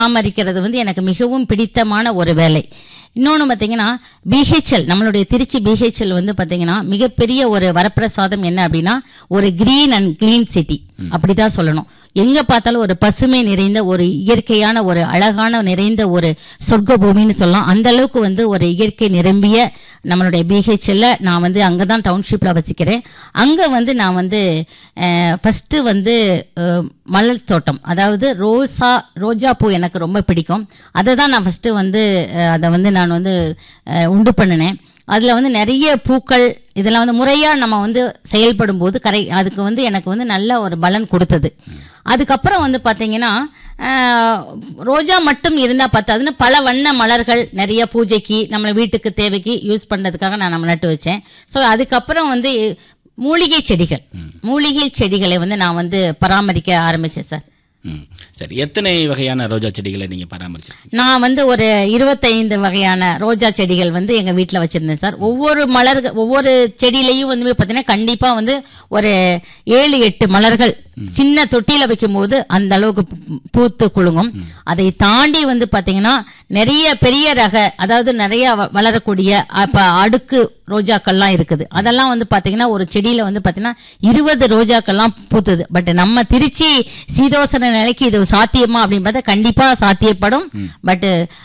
பராமரிக்கிறது வந்து எனக்கு மிகவும் பிடித்தமான ஒரு வேலை இன்னொன்று பார்த்தீங்கன்னா பிஹெச்எல் நம்மளுடைய திருச்சி பிஹெச்எல் வந்து பார்த்தீங்கன்னா மிகப்பெரிய ஒரு வரப்பிரசாதம் என்ன அப்படின்னா ஒரு கிரீன் அண்ட் கிளீன் சிட்டி அப்படிதான் சொல்லணும் எங்க பார்த்தாலும் ஒரு பசுமை நிறைந்த ஒரு இயற்கையான ஒரு அழகான நிறைந்த ஒரு சொர்க்க பூமின்னு சொல்லலாம் அந்த அளவுக்கு வந்து ஒரு இயற்கை நிரம்பிய நம்மளுடைய பிஹெச்எல்ல நான் வந்து அங்கே தான் டவுன்ஷிப்பில் வசிக்கிறேன் அங்கே வந்து நான் வந்து ஃபஸ்ட்டு வந்து அஹ், மலர் தோட்டம் அதாவது ரோசா ரோஜா பூ எனக்கு ரொம்ப பிடிக்கும் அதை தான் நான் ஃபஸ்ட்டு வந்து அஹ், அதை வந்து நான் வந்து அஹ், உண்டு பண்ணினேன் அதில் வந்து நிறைய பூக்கள் இதெல்லாம் வந்து முறையாக நம்ம வந்து செயல்படும் போது கரை அதுக்கு வந்து எனக்கு வந்து நல்ல ஒரு பலன் கொடுத்தது அதுக்கப்புறம் வந்து பார்த்தீங்கன்னா ஆஹ், ரோஜா மட்டும் இருந்தால் பத்தாதுன்னு பல வண்ண மலர்கள் நிறைய பூஜைக்கு நம்ம வீட்டுக்கு தேவைக்கு யூஸ் பண்ணுறதுக்காக நான் நம்ம நட்டு வச்சேன் ஸோ அதுக்கப்புறம் வந்து மூலிகை செடிகள் மூலிகை செடிகளை வந்து நான் வந்து பராமரிக்க ஆரம்பித்தேன் சார் ம் சரி எத்தனை வகையான ரோஜா செடிகளை நீங்க பராமரிச்சிருக்கீங்க நான் வந்து ஒரு இருபத்தைந்து வகையான ரோஜா செடிகள் வந்து எங்க வீட்டில் வச்சிருந்தேன் சார் ஒவ்வொரு மலர் ஒவ்வொரு செடியிலையும் வந்து பார்த்தீங்கன்னா கண்டிப்பா வந்து ஒரு ஏழு எட்டு மலர்கள் சின்ன தொட்டியில வைக்கும்போது அந்த அளவுக்கு பூ- பூத்து குலுங்கும் அதை தாண்டி வந்து பார்த்தீங்கன்னா நிறைய பெரிய ரக அதாவது நிறைய வ- வளரக்கூடிய அப்ப அடுக்கு ரோஜாக்கள்லாம் இருக்குது அதெல்லாம் வந்து பார்த்தீங்கன்னா ஒரு செடியில வந்து பார்த்தீங்கன்னா இருபது ரோஜாக்கள்லாம் பூத்துது பட் நம்ம திருச்சி சீதோசன நிலைக்கு இது சாத்தியமா அப்படின்னு பார்த்தா கண்டிப்பா சாத்தியப்படும் பட்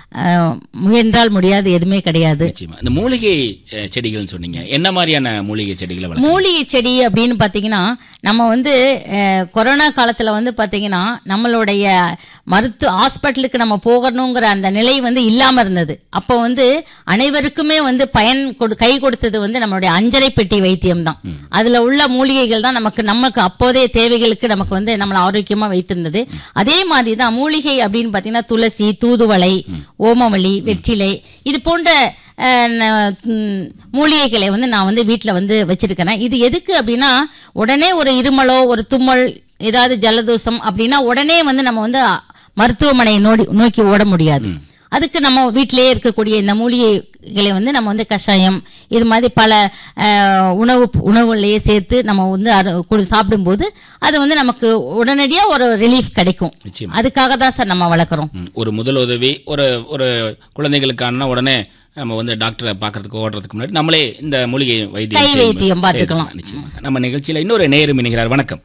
முயன்றால் முடியாது எதுவுமே கிடையாது நிச்சயமா இந்த மூலிகை அஹ், செடிகள்னு சொன்னீங்க என்ன மாதிரியான மூலிகை செடிகளை வளர்க்க மூலிகை செடி அப்படின்னு பார்த்தீங்கன்னா நம்ம வந்து அஹ், கொரோனா காலத்தில் வந்து பார்த்தீங்கன்னா நம்மளுடைய மருத்துவ ஹாஸ்பிட்டலுக்கு நம்ம போகணுங்கிற அந்த நிலை வந்து இல்லாமல் இருந்தது அப்போ வந்து அனைவருக்குமே வந்து பயன் கொடு கை கொடுத்தது வந்து நம்மளுடைய அஞ்சரை பெட்டி வைத்தியம் தான் அதில் உள்ள மூலிகைகள் தான் நமக்கு நமக்கு அப்போதைய தேவைகளுக்கு நமக்கு வந்து நம்மளை ஆரோக்கியமாக வைத்திருந்தது அதே மாதிரி தான் மூலிகை அப்படின்னு பார்த்தீங்கன்னா துளசி தூதுவளை ஓமவல்லி வெற்றிலை இது போன்ற அஹ், ந- ம், மூலிகைகளை வந்து நான் வந்து வீட்டில் வந்து வச்சிருக்கிறேன் இது எதுக்கு அப்படின்னா உடனே ஒரு இருமலோ ஒரு தும்மல் ஏதாவது ஜலதோஷம் அப்படின்னா உடனே வந்து நம்ம வந்து அ, மருத்துவமனையை நோடி நோக்கி ஓட முடியாது அதுக்கு நம்ம வீட்டிலேயே இருக்கக்கூடிய இந்த மூலிகைகளை வந்து நம்ம வந்து கஷாயம் இது மாதிரி பல அஹ், உணவு உணவுகளையே சேர்த்து நம்ம வந்து அரு- குடி- சாப்பிடும்போது அது வந்து நமக்கு உடனடியாக ஒரு ரிலீஃப் கிடைக்கும் நிச்சயமா அதுக்காக தான் சார் நம்ம வளர்க்குறோம் ம், ஒரு முதல் உதவி ஒரு ஒரு குழந்தைகளுக்கான உடனே நம்ம வந்து டாக்டரை பார்க்கறதுக்கு ஓடுறதுக்கு முன்னாடி நம்மளே இந்த மூலிகை வைத்தியம் கை செய்யும் வைத்தியம் பார்த்துக்கலாம். நிச்சயமாக நம்ம நிகழ்ச்சியில இன்னொரு நேரம் இணைகிறார் வணக்கம்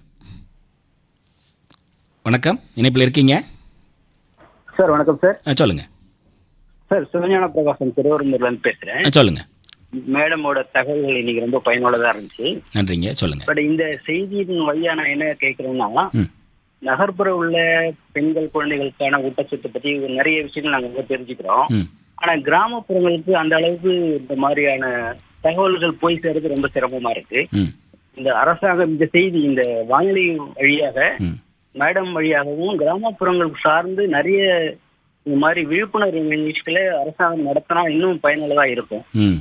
வணக்கம் இணைப்பில் இருக்கீங்க சார் வணக்கம் சார் ஆ, சொல்லுங்க சார் சிவஞான பிரகாசம் திருவரம்பூர்ல இருந்து பேசுறேன் ஆ, சொல்லுங்க மேடமோட தகவல்கள் இன்னைக்கு ரொம்ப பயனுள்ளதா இருந்துச்சு நன்றிங்க சொல்லுங்க பட் இந்த செய்தியின் வழியா நான் என்ன கேட்கிறேன்னா ம். நகர்ப்புற உள்ள பெண்கள் குழந்தைகளுக்கான ஊட்டச்சத்து பத்தி நிறைய விஷயங்கள் நாங்க வந்து தெரிஞ்சுக்கிறோம் ம் ஆனா கிராமப்புறங்களுக்கு அந்த அளவுக்கு இந்த மாதிரியான தகவல்கள் போய் சேர்றது ரொம்ப சிரமமா இருக்கு ம் இந்த அரசாங்கம் இந்த செய்தி இந்த வானொலி வழியாக ம் மேடம் வழியாகவும் கிராமப்புறங்கள் சார்ந்து நிறைய இந்த மாதிரி விழிப்புணர்வு நிகழ்ச்சிகளை அரசாங்கம் நடத்தினா இன்னும் பயனுள்ளதா இருக்கும் ம்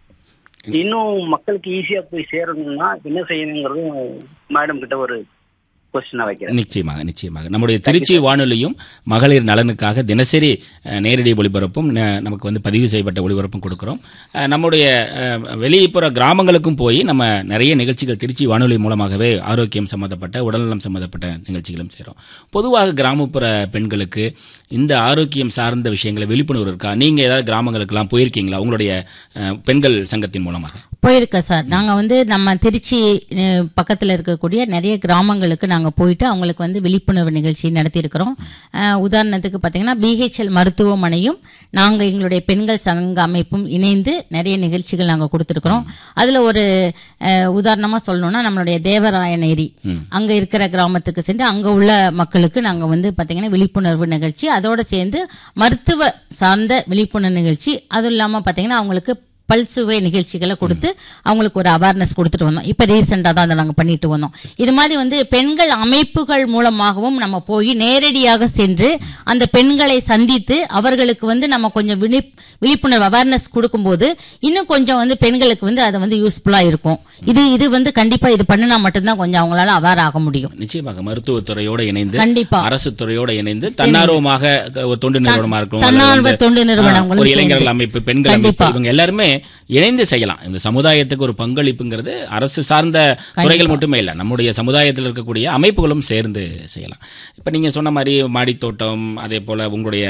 இன்னும் மக்களுக்கு ஈஸியா போய் சேரணும்னா என்ன செய்யணுங்கிறதும் மேடம் கிட்ட ஒரு கொஸ்டினா வைக்கிறேன் நிச்சயமாக நிச்சயமாக நம்முடைய திருச்சி வானொலியும் மகளிர் நலனுக்காக தினசரி அஹ், நேரடி ஒளிபரப்பும் ந- நமக்கு வந்து பதிவு செய்யப்பட்ட ஒளிபரப்பும் கொடுக்கிறோம் அஹ், நம்முடைய அஹ், வெளிப்புற கிராமங்களுக்கும் போய் நம்ம நிறைய நிகழ்ச்சிகள் திருச்சி வானொலி மூலமாகவே ஆரோக்கியம் சம்பந்தப்பட்ட உடல்நலம் சம்பந்தப்பட்ட நிகழ்ச்சிகளும் செய்கிறோம் பொதுவாக கிராமப்புற பெண்களுக்கு இந்த ஆரோக்கியம் சார்ந்த விஷயங்களை விழிப்புணர்வு இருக்கா நீங்க ஏதாவது கிராமங்களுக்கெல்லாம் போயிருக்கீங்களா உங்களுடைய அஹ், பெண்கள் சங்கத்தின் மூலமாக போயிருக்கேன் சார் நாங்கள் வந்து நம்ம திருச்சி அஹ், பக்கத்தில் இருக்கக்கூடிய நிறைய கிராமங்களுக்கு நாங்கள் போயிட்டு அவங்களுக்கு வந்து விழிப்புணர்வு நிகழ்ச்சி நடத்தியிருக்கிறோம் அஹ், உதாரணத்துக்கு பார்த்தீங்கன்னா பிஹெச்எல் மருத்துவமனையும் நாங்கள் எங்களுடைய பெண்கள் சங்க அமைப்பும் இணைந்து நிறைய நிகழ்ச்சிகள் நாங்கள் கொடுத்துருக்குறோம் அதில் ஒரு உதாரணமாக சொல்லணும்னா நம்மளுடைய தேவராயன் ஏரி அங்கே இருக்கிற கிராமத்துக்கு சென்று அங்கே உள்ள மக்களுக்கு நாங்கள் வந்து பார்த்தீங்கன்னா விழிப்புணர்வு நிகழ்ச்சி அதோடு சேர்ந்து மருத்துவ சார்ந்த விழிப்புணர்வு நிகழ்ச்சி அதுவும் இல்லாமல் பார்த்தீங்கன்னா அவங்களுக்கு பல்சுவை நிகழ்ச்சிகளை கொடுத்து அவங்களுக்கு ஒரு அவேர்னஸ் கொடுத்துட்டு வந்தோம் இப்போ ரீசெண்டாக தான் அதை நாங்கள் பண்ணிட்டு வந்தோம் இது மாதிரி வந்து பெண்கள் அமைப்புகள் மூலமாகவும் நம்ம போய் நேரடியாக சென்று அந்த பெண்களை சந்தித்து அவர்களுக்கு வந்து நம்ம கொஞ்சம் விழிப் விழிப்புணர்வு அவேர்னஸ் கொடுக்கும்போது இன்னும் கொஞ்சம் வந்து பெண்களுக்கு வந்து அது வந்து யூஸ்ஃபுல்லாக இருக்கும் இது இது வந்து கண்டிப்பாக இது பண்ணினா மட்டும்தான் கொஞ்சம் அவங்களால அவேர் ஆக முடியும் நிச்சயமாக மருத்துவத்துறையோட இணைந்து கண்டிப்பா அரசு துறையோட இணைந்து தன்னார்வமாக ஒரு தொண்டு நிறுவனமா இருக்கும் தன்னார்வ அல்லது வந்து, தொண்டு நிறுவனங்களும் ஆ, ஒரு இளைஞர்கள் சேர்ந்து. அமைப்பு பெண்கள் கண்டிப்பா. அமைப்பு இவங்க எல்லாருமே இணைந்து செய்யலாம் இந்த சமுதாயத்துக்கு ஒரு பங்களிப்புங்கிறது அரசு சார்ந்த துறைகள் மட்டுமே இல்லை நம்முடைய சமுதாயத்தில் இருக்கக்கூடிய அமைப்புகளும் சேர்ந்து செய்யலாம் இப்போ நீங்கள் சொன்ன மாதிரி மாடித்தோட்டம் அதே போல் உங்களுடைய